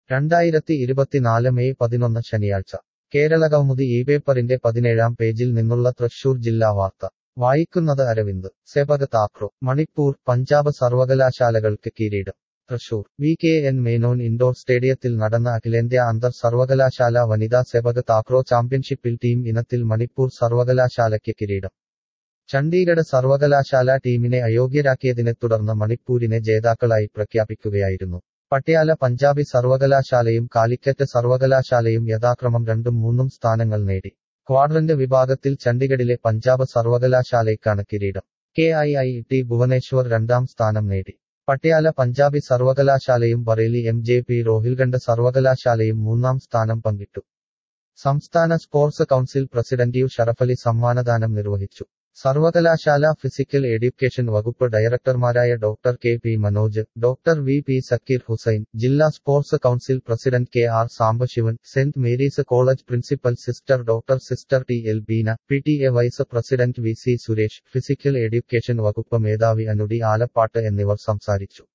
രണ്ടായിരത്തി ഇരുപത്തിനാല് മെയ് പതിനൊന്ന് ശനിയാഴ്ച കേരള കൗമുദി ഈ പേപ്പറിന്റെ പതിനേഴാം പേജിൽ നിന്നുള്ള തൃശൂർ ജില്ലാ വാർത്ത വായിക്കുന്നത് അരവിന്ദ് സെപക് താക്രോ മണിപ്പൂർ പഞ്ചാബ് സർവകലാശാലകൾക്ക് കിരീടം Thrissur V K N Menon indoor സ്റ്റേഡിയത്തിൽ നടന്ന അഖിലേന്ത്യാ അന്തർ സർവകലാശാല വനിതാ സെപക് താക്രോ ചാമ്പ്യൻഷിപ്പിൽ ടീം ഇനത്തിൽ മണിപ്പൂർ സർവകലാശാലയ്ക്ക് കിരീടം ചണ്ഡീഗഡ് സർവകലാശാല ടീമിനെ അയോഗ്യരാക്കിയതിനെ തുടർന്ന് മണിപ്പൂരിനെ ജേതാക്കളായി പ്രഖ്യാപിക്കുകയായിരുന്നു പട്യാല പഞ്ചാബി സർവകലാശാലയും കാലിക്കറ്റ് സർവകലാശാലയും യഥാക്രമം രണ്ടും മൂന്നും സ്ഥാനങ്ങൾ നേടി ക്വാഡ്രന്റ് വിഭാഗത്തിൽ ചണ്ഡിഗഡിലെ പഞ്ചാബ് സർവകലാശാലയ്ക്കാണ് കിരീടം K I I T Bhubaneswar രണ്ടാം സ്ഥാനം നേടി പട്യാല പഞ്ചാബി സർവകലാശാലയും Bareilly M J P Rohilkhand സർവകലാശാലയും മൂന്നാം സ്ഥാനം പങ്കിട്ടു സംസ്ഥാന sports council president U Sharafali സമ്മാനദാനം നിർവഹിച്ചു സർവകലാശാല ഫിസിക്കൽ എഡ്യൂക്കേഷൻ വകുപ്പ് ഡയറക്ടർമാരായ doctor K P Manoj doctor V P Zakir Hussain ജില്ലാ sports council president K R Sambasivan Saint Mary's College principal sister doctor sister T L Beena P T A vice president V C Suresh physical education വകുപ്പ് മേധാവി അനുടി ആലപ്പാട്ട് എന്നിവർ സംസാരിച്ചു